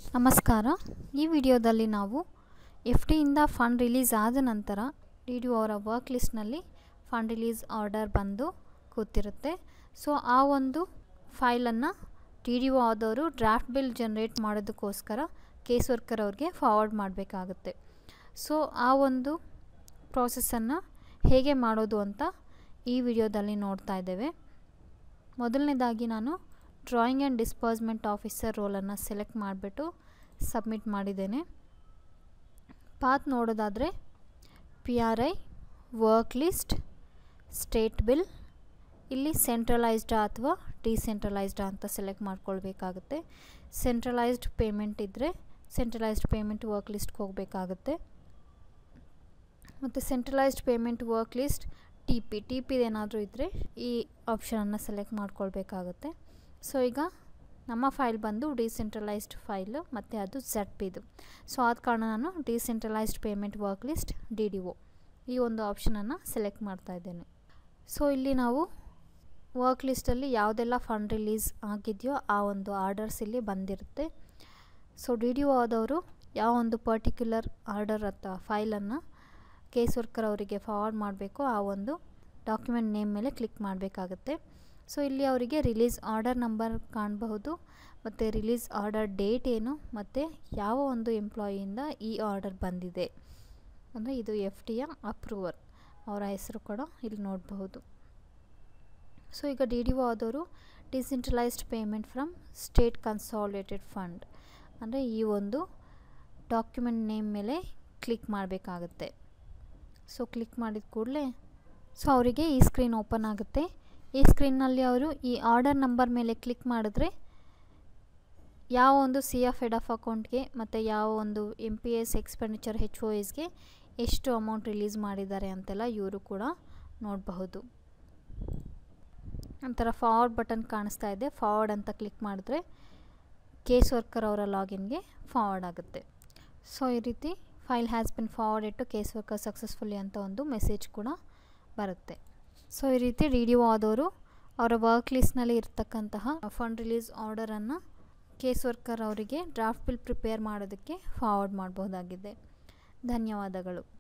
ನಮಸ್ಕಾರ ಈ ವಿಡಿಯೋದಲ್ಲಿ ನಾವು ಎಫ್ ಡಿಯಿಂದ ಫಂಡ್ ರಿಲೀಸ್ ಆದ ನಂತರ ಡಿ ಡಿ ಅವರ ವರ್ಕ್ ಲಿಸ್ಟ್ನಲ್ಲಿ ಫಂಡ್ ರಿಲೀಸ್ ಆರ್ಡರ್ ಬಂದು ಕೂತಿರುತ್ತೆ ಸೊ ಆ ಒಂದು ಫೈಲನ್ನು ಡಿ ಡಿ ಒ ಆದವರು ಡ್ರಾಫ್ಟ್ ಬಿಲ್ ಜನ್ರೇಟ್ ಮಾಡೋದಕ್ಕೋಸ್ಕರ ಕೇಸ್ ವರ್ಕರ್ ಅವ್ರಿಗೆ ಫಾರ್ವರ್ಡ್ ಮಾಡಬೇಕಾಗುತ್ತೆ ಸೊ ಆ ಒಂದು ಪ್ರಾಸೆಸನ್ನು ಹೇಗೆ ಮಾಡೋದು ಅಂತ ಈ ವಿಡಿಯೋದಲ್ಲಿ ನೋಡ್ತಾ ಇದ್ದೇವೆ ಮೊದಲನೇದಾಗಿ ನಾನು ಡ್ರಾಯಿಂಗ್ ಆ್ಯಂಡ್ ಡಿಸ್ಪರ್ಸ್ಮೆಂಟ್ ಆಫೀಸರ್ ರೋಲನ್ನು ಸೆಲೆಕ್ಟ್ ಮಾಡಿಬಿಟ್ಟು ಸಬ್ಮಿಟ್ ಮಾಡಿದ್ದೇನೆ ಪಾತ್ ನೋಡೋದಾದರೆ P R I work list state bill ಇಲ್ಲಿ ಸೆಂಟ್ರಲೈಸ್ಡ್ ಅಥವಾ ಡಿಸೆಂಟ್ರಲೈಸ್ಡ್ ಅಂತ ಸೆಲೆಕ್ಟ್ ಮಾಡ್ಕೊಳ್ಬೇಕಾಗುತ್ತೆ ಸೆಂಟ್ರಲೈಸ್ಡ್ ಪೇಮೆಂಟ್ ಇದ್ದರೆ ಸೆಂಟ್ರಲೈಸ್ಡ್ ಪೇಮೆಂಟ್ ವರ್ಕ್ ಲಿಸ್ಟ್ಗೆ ಹೋಗಬೇಕಾಗುತ್ತೆ ಮತ್ತು centralised payment work list T P T ಪಿದೇನಾದರೂ ಇದ್ದರೆ ಈ ಆಪ್ಷನನ್ನು ಸೆಲೆಕ್ಟ್ ಮಾಡ್ಕೊಳ್ಬೇಕಾಗುತ್ತೆ ಸೊ ಈಗ ನಮ್ಮ ಫೈಲ್ ಬಂದು ಡಿಸೆಂಟ್ರಲೈಸ್ಡ್ ಫೈಲು ಮತ್ತು ಅದು ಝಡ್ ಪಿದು ಸೊ ಆದ ಕಾರಣ ನಾನು decentralised payment work list D D O ಈ ಒಂದು ಆಪ್ಷನನ್ನು ಸೆಲೆಕ್ಟ್ ಮಾಡ್ತಾ ಇದ್ದೇನೆ ಸೊ ಇಲ್ಲಿ ನಾವು ವರ್ಕ್ ಲಿಸ್ಟಲ್ಲಿ ಯಾವುದೆಲ್ಲ ಫಂಡ್ ರಿಲೀಸ್ ಆಗಿದೆಯೋ ಆ ಒಂದು ಆರ್ಡರ್ಸ್ ಇಲ್ಲಿ ಬಂದಿರುತ್ತೆ ಸೊ ಡಿ ಡಿ ಒ ಆದವರು ಯಾವ ಒಂದು ಪರ್ಟಿಕ್ಯುಲರ್ ಆರ್ಡರ್ ಅಥವಾ ಫೈಲನ್ನು ಕೇಸ್ ವರ್ಕರ್ ಅವರಿಗೆ ಫಾರ್ವರ್ಡ್ ಮಾಡಬೇಕು ಆ ಒಂದು ಡಾಕ್ಯುಮೆಂಟ್ ನೇಮ್ ಮೇಲೆ ಕ್ಲಿಕ್ ಮಾಡಬೇಕಾಗುತ್ತೆ ಸೊ ಇಲ್ಲಿ ಅವರಿಗೆ ರಿಲೀಸ್ ಆರ್ಡರ್ ನಂಬರ್ ಕಾಣಬಹುದು ಮತ್ತು ರಿಲೀಸ್ ಆರ್ಡರ್ ಡೇಟ್ ಏನು ಮತ್ತು ಯಾವ ಒಂದು ಎಂಪ್ಲಾಯಿಯಿಂದ ಈ ಆರ್ಡರ್ ಬಂದಿದೆ ಅಂದರೆ ಇದು ಎಫ್ ಟಿಯ ಅಪ್ರೂವರ್ ಅವರ ಹೆಸರು ಕೂಡ ಇಲ್ಲಿ ನೋಡಬಹುದು ಸೊ ಈಗ ಡಿ ಡಿ ಒ ಆದವರು decentralised payment from state consolidated fund ಅಂದರೆ ಈ ಒಂದು ಡಾಕ್ಯುಮೆಂಟ್ ನೇಮ್ ಮೇಲೆ ಕ್ಲಿಕ್ ಮಾಡಬೇಕಾಗುತ್ತೆ ಸೊ ಕ್ಲಿಕ್ ಮಾಡಿದ ಕೂಡಲೇ ಸೊ ಅವರಿಗೆ ಈ ಸ್ಕ್ರೀನ್ ಓಪನ್ ಆಗುತ್ತೆ ಈ ಸ್ಕ್ರೀನ್ನಲ್ಲಿ ಅವರು ಈ ಆರ್ಡರ್ ನಂಬರ್ ಮೇಲೆ ಕ್ಲಿಕ್ ಮಾಡಿದ್ರೆ ಯಾವ ಒಂದು ಸಿ ಎಫ್ ಹೆಡ್ ಆಫ್ ಅಕೌಂಟ್ಗೆ ಮತ್ತು ಯಾವ ಒಂದು M P S expenditure H O ಎಸ್ಗೆ ಎಷ್ಟು ಅಮೌಂಟ್ ರಿಲೀಸ್ ಮಾಡಿದ್ದಾರೆ ಅಂತೆಲ್ಲ ಇವರು ಕೂಡ ನೋಡಬಹುದು ಒಂಥರ ಫಾರ್ವರ್ಡ್ ಬಟನ್ ಕಾಣಿಸ್ತಾ ಇದೆ ಫಾರ್ವರ್ಡ್ ಅಂತ ಕ್ಲಿಕ್ ಮಾಡಿದ್ರೆ ಕೇಸ್ ವರ್ಕರ್ ಅವರ ಲಾಗಿನ್ಗೆ ಫಾರ್ವರ್ಡ್ ಆಗುತ್ತೆ ಸೊ ಈ ರೀತಿ file has been forwarded to case worker successfully ಅಂತ ಒಂದು ಮೆಸೇಜ್ ಕೂಡ ಬರುತ್ತೆ ಸೊ ಈ ರೀತಿ ಡಿ ಡಿ ಒ ಆದವರು ಅವರ ವರ್ಕ್ ಲಿಸ್ಟ್ನಲ್ಲಿ ಇರ್ತಕ್ಕಂತಹ ಫಂಡ್ ರಿಲೀಸ್ ಆರ್ಡರನ್ನು ಕೇಸ್ ವರ್ಕರ್ ಅವರಿಗೆ ಡ್ರಾಫ್ಟ್ ಬಿಲ್ ಪ್ರಿಪೇರ್ ಮಾಡೋದಕ್ಕೆ ಫಾರ್ವರ್ಡ್ ಮಾಡಬಹುದಾಗಿದೆ ಧನ್ಯವಾದಗಳು